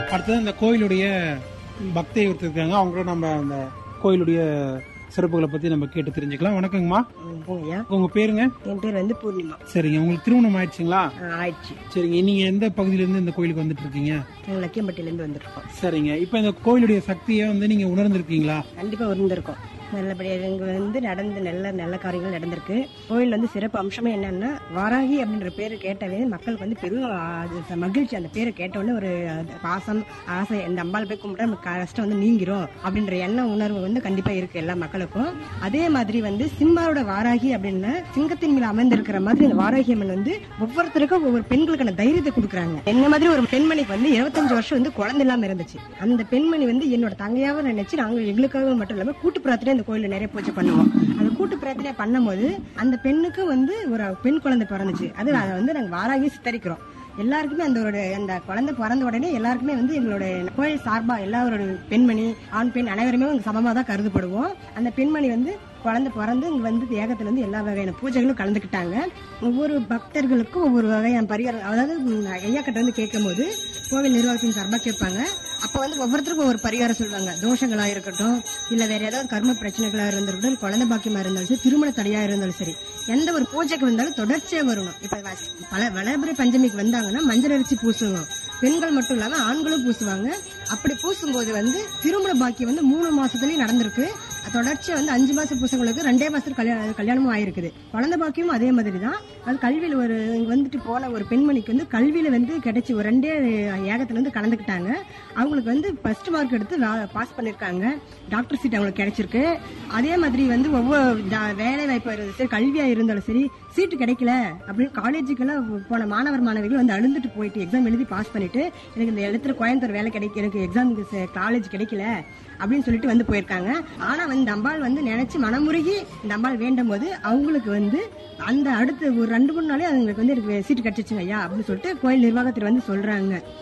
அடுத்தது இந்த கோயிலுடைய பக்தை ஒருத்தர் இருக்காங்க அவங்களோட நம்ம அந்த கோயிலுடைய சிறப்புகளை பத்தி நம்ம கேட்டு தெரிஞ்சுக்கலாம் வணக்கங்கம்மா ஐயா உங்க பேருங்க என் பேர் வந்து பூர்ணிமா சரிங்க உங்களுக்கு திருமணம் ஆயிடுச்சுங்களா ஆ, ஆயிடுச்சு சரிங்க நீங்க எந்த பகுதியில இருந்து இந்த கோயிலுக்கு வந்துட்டு இருக்கீங்க நாங்கள் லக்கியம்பட்டியிலேருந்து வந்திருக்கோம் சரிங்க இப்போ இந்த கோயிலுடைய சக்தியை வந்து நீங்க உணர்ந்திருக்கீங்களா கண்டிப்பாக இருந்திருக்கோம் நல்லபடியாக இங்கே வந்து நடந்து நல்ல நல்ல காரியங்கள் நடந்திருக்கு கோயில் வந்து சிறப்பு அம்சமே என்னன்னா வாராகி அப்படின்ற பேர் கேட்டவே மக்களுக்கு வந்து பெரும் ஆ, அது ச- மகிழ்ச்சி அந்த பேரை கேட்டவுடனே ஒரு அது பாசம் ஆசை இந்த அம்பாள் போய் கும்பிட்டா நமக்கு கஷ்டம் வந்து நீங்கிரும் அப்படின்ற எண்ண உணர்வு வந்து கண்டிப்பா இருக்கு எல்லா மக்களுக்கும் அதே மாதிரி வந்து சிம்மாரோட வாராகி அப்படின்னா சிங்கத்தின் மேல அமர்ந்திருக்கிற மாதிரி இந்த வாராகி அம்மன் வந்து ஒவ்வொருத்தருக்கும் ஒவ்வொரு பெண்களுக்கான தைரியத்தை கொடுக்குறாங்க என்ன மாதிரி ஒரு பெண்மணிக்கு வந்து இருபத்தஞ்சு வருஷம் வந்து குழந்தை இல்லாம இருந்துச்சு அந்த பெண்மணி வந்து என்னோட தங்கையாவும் நினைச்சு நாங்க எங்களுக்காக மட்டும் இல்லாம கூட்டு பிரார்த்தனை இந்த கோயில்ல நிறைய பூஜை பண்ணுவோம் அந்த கூட்டு பிரார்த்தனை பண்ணும்போது அந்த பெண்ணுக்கு வந்து ஒரு பெண் குழந்தை பிறந்துச்சு அது அதை வந்து நாங்க வாராகி சித்தரிக்கிறோம் எல்லாருக்குமே அந்த ஒரு அந்த குழந்தை பிறந்த உடனே எல்லாருக்குமே வந்து எங்களோட கோயில் சார்பா எல்லாரோட பெண்மணி ஆண் பெண் அனைவருமே வந்து சமமா தான் கருதப்படுவோம் அந்த பெண்மணி வந்து குழந்தை பிறந்து இங்க வந்து தேகத்துல இருந்து எல்லா வகையான பூஜைகளும் கலந்துக்கிட்டாங்க ஒவ்வொரு பக்தர்களுக்கும் ஒவ்வொரு வகையான பரிகாரம் அதாவது ம், ஐயா கிட்ட வந்து கேட்கும்போது கோவில் நிர்வாகத்தின் சார்பாக கேட்பாங்க அப்ப வந்து ஒவ்வொருத்தருக்கும் ஒவ்வொரு பரிகாரம் சொல்லுவாங்க தோஷங்களா இருக்கட்டும் இல்ல வேற ஏதாவது கர்ம பிரச்சனைகளா இருந்திருக்கட்டும் குழந்தை பாக்கியமா இருந்தாலும் சரி திருமண தடையா இருந்தாலும் சரி எந்த ஒரு பூஜைக்கு வந்தாலும் தொடர்ச்சியா வரணும் இப்ப வ- பல வளர்பிறை பஞ்சமிக்கு வந்தாங்கன்னா மஞ்சள் அரிசி பூசுவோம் பெண்கள் மட்டும் இல்லாம ஆண்களும் பூசுவாங்க அப்படி பூசும்போது வந்து திருமண பாக்கியம் வந்து மூணு மாசத்துலயும் நடந்திருக்கு தொடர்ச்சியா வந்து அஞ்சு மாசம் பூசங்களுக்கு ரெண்டே மாசத்துல கல்யாணம் கல்யாணமும் ஆயிருக்குது குழந்தை பாக்கியமும் அதே மாதிரி தான் அது கல்வியில ஒரு இங்க வந்துட்டு போன ஒரு பெண்மணிக்கு வந்து கல்வியில வந்து கிடைச்சி ஒரு ரெண்டே ஏகத்துல இருந்து கலந்துக்கிட்டாங்க அவங்களுக்கு வந்து ஃபர்ஸ்ட் மார்க் எடுத்து பாஸ் பண்ணிருக்காங்க டாக்டர் சீட் அவங்களுக்கு கிடைச்சிருக்கு அதே மாதிரி வந்து ஒவ்வொரு ஜா- வேலை வாய்ப்பு இருந்தாலும் சரி கல்வியா இருந்தாலும் சரி சீட்டு கிடைக்கல அப்படின்னு காலேஜுக்கெல்லாம் போன மாணவர் மாணவிகள் வந்து அழுந்துட்டு போயிட்டு எக்ஸாம் எழுதி பாஸ் பண்ணிட்டு எனக்கு இந்த இடத்துல கோயம்புத்தூர் வேலை கிடைக்க எனக்கு எக்ஸாம் காலேஜ் கிடைக்கல அப்படின்னு சொல்லிட்டு வந்து போயிருக்காங்க ஆனா வந்து இந்த அம்பாள் வந்து நினைச்சு மனமுருகி இந்த அம்பாள் வேண்டும் போது அவங்களுக்கு வந்து அந்த அடுத்த ஒரு ரெண்டு மூணு நாளே அவங்களுக்கு வந்து எனக்கு சீட்டு கிடைச்சிச்சுங்க ஐயா அப்படின்னு சொல்லிட்டு கோயில் நிர்வாகத்தில் வந்து சொல்றாங்க